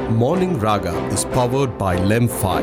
Morning Raga is powered by Lem5.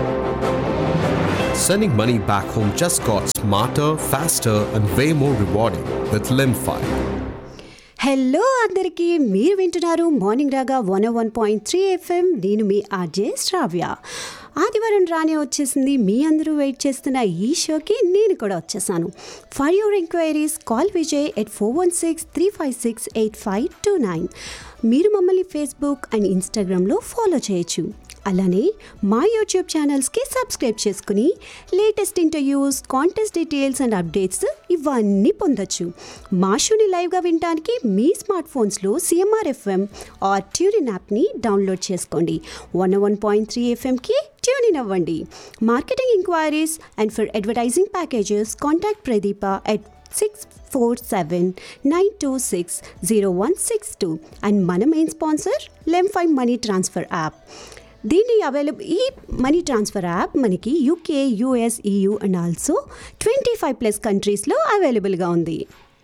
Sending money back home just got smarter, faster, and way more rewarding with Lem5. Hello అందరికీ మీరు వింటున్నారు morning Raga one one point three FM నేను మీ RJ శ్రావ్య ఆదివారం రానే వచ్చేసింది మీ అందరూ wait చేస్తున్న ఈ షోకి నేను కూడా వచ్చేసాను for your enquiries call Vijay at four one six three five six eight five two nine మీరు మమ్మల్ని ఫేస్బుక్ అండ్ ఇన్స్టాగ్రామ్లో ఫాలో చేయొచ్చు అలానే మా యూట్యూబ్ ఛానల్స్కి సబ్స్క్రైబ్ చేసుకుని latest interviews contest details and updates ఇవన్నీ పొందొచ్చు మా షోని లైవ్గా వినడానికి మీ స్మార్ట్ ఫోన్స్లో సిఎంఆర్ ఎఫ్ఎం ఆర్ ట్యూనిన్ యాప్ని డౌన్లోడ్ చేసుకోండి వన్ వన్ పాయింట్ త్రీ ఎఫ్ఎంకి ట్యూన్ ఇన్ అవ్వండి marketing enquiries and for advertising packages contact ప్రదీప at six four seven nine two six zero one six two and మన main sponsor Lem five money transfer app దీన్ని available ఈ money transfer app మనకి UK US EU and also twenty five plus కంట్రీస్లో అవైలబుల్గా ఉంది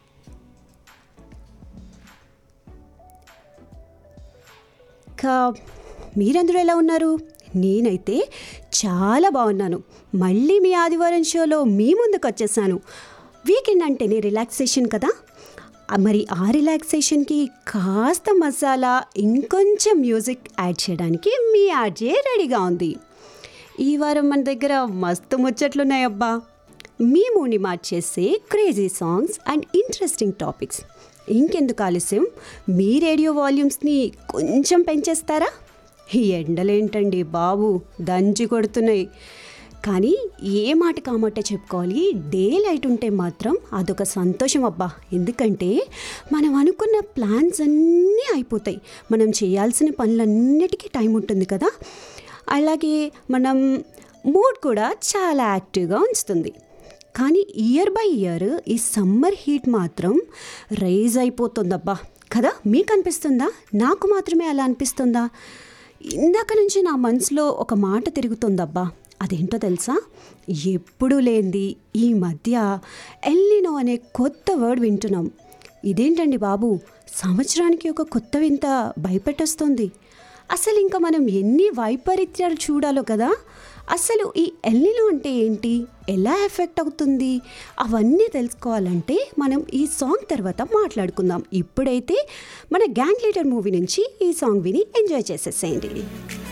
ఇంకా మీరందరూ ఎలా ఉన్నారు నేనైతే చాలా బాగున్నాను మళ్ళీ మీ ఆదివారం షోలో మీ ముందుకు వచ్చేసాను వీకెండ్ అంటేనే రిలాక్సేషన్ కదా ఆ మరి ఆ రిలాక్సేషన్కి కాస్త మసాలా ఇంకొంచెం మ్యూజిక్ యాడ్ చేయడానికి మీ ఆర్జే రెడీగా ఉంది ఈ వారం మన దగ్గర మస్తు ముచ్చట్లున్నాయబ్బా మీ మూని మార్చేసే crazy songs and interesting topics ఇంకెందుకు ఆలస్యం మీ రేడియో వాల్యూమ్స్ని కొంచెం పెంచేస్తారా ఈ ఎండలేంటండి బాబు దంచి కొడుతున్నాయి కానీ ఏ మాట కామట్టే చెప్పుకోవాలి డే లైట్ ఉంటే మాత్రం అదొక సంతోషం అబ్బా ఎందుకంటే మనం అనుకున్న ప్లాన్స్ అన్నీ అయిపోతాయి మనం చేయాల్సిన పనులన్నిటికీ టైం ఉంటుంది కదా అలాగే మనం మూడ్ కూడా చాలా యాక్టివ్గా ఉంచుతుంది కానీ ఇయర్ బై ఇయర్ ఈ సమ్మర్ హీట్ మాత్రం రైజ్ అయిపోతుందబ్బా కదా మీకు అనిపిస్తుందా నాకు మాత్రమే అలా అనిపిస్తుందా ఇందాక నుంచి నా మనసులో ఒక మాట తిరుగుతుందబ్బా అదేంటో తెలుసా ఎప్పుడూ లేనిది ఈ మధ్య ఎల్లినో అనే కొత్త వర్డ్ వింటున్నాం ఇదేంటండి బాబు సంవత్సరానికి ఒక కొత్త వింత భయపెట్టేస్తుంది అసలు ఇంకా మనం ఎన్ని వైపరీత్యాలు చూడాలో కదా అసలు ఈ ఎల్లిలో అంటే ఏంటి ఎలా ఎఫెక్ట్ అవుతుంది అవన్నీ తెలుసుకోవాలంటే మనం ఈ సాంగ్ తర్వాత మాట్లాడుకుందాం ఇప్పుడైతే మన గ్యాంగ్ లీడర్ మూవీ నుంచి ఈ సాంగ్ విని ఎంజాయ్ చేసేసేయండి